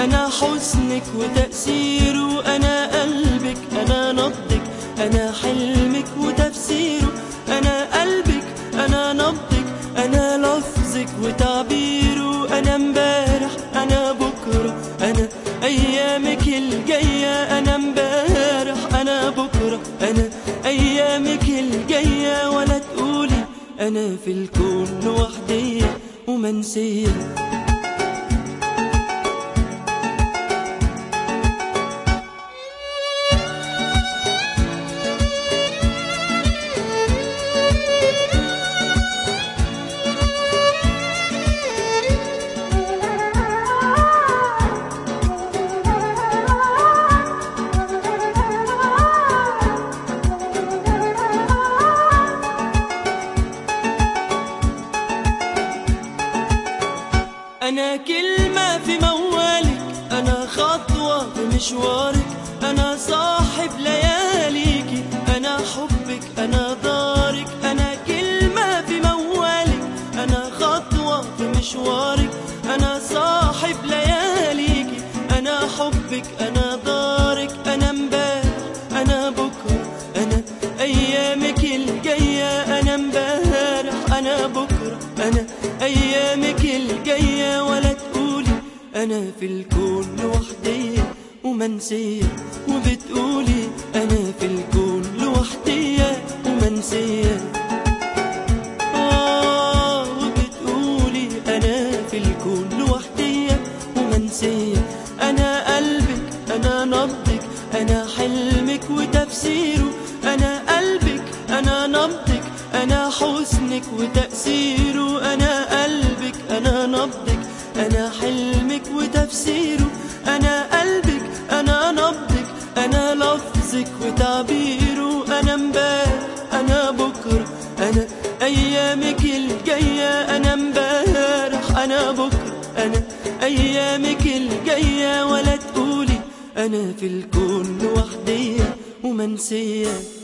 أنا حسنك وتأثيره أنا قلبك أنا نبضك أنا حلمك وتفسيره أنا قلبك أنا نبضك أنا لفظك وتعبيره أنا امبارح أنا بكرة أنا أيامك الجاية أنا امبارح أنا بكرة أنا أيامك الجاية ولا تقولي أنا في الكون لوحدي ومنسية أنا كلمة في موالك أنا خطوة في مشوارك أنا صاحب لياليكي أنا حبك أنا دارك أنا كلمة في موالك أنا خطوة في مشوارك أنا صاحب لياليكي أنا حبك أنا دارك أنا امبارح أنا بكرة أنا أيامك الجاية أنا امبارح أنا بكرة أنا أيامك الجاية ولا تقولي أنا في الكون لوحدي ومنسية وبتقولي أنا في الكون لوحدي ومنسية آه وبتقولي أنا في الكون لوحدي ومنسية أنا قلبك أنا نبضك أنا حلمك وتفسيره أنا قلبك أنا نبضك أنا حسنك وتأثيره أنا قلبك أنا نبضك أنا حلمك وتفسيره أنا قلبك أنا نبضك أنا لفظك وتعبيره أنا امبارح أنا بكرة أنا أيامك الجاية أنا امبارح أنا بكرة أنا أيامك الجاية ولا تقولي أنا في الكون لوحدي ومنسية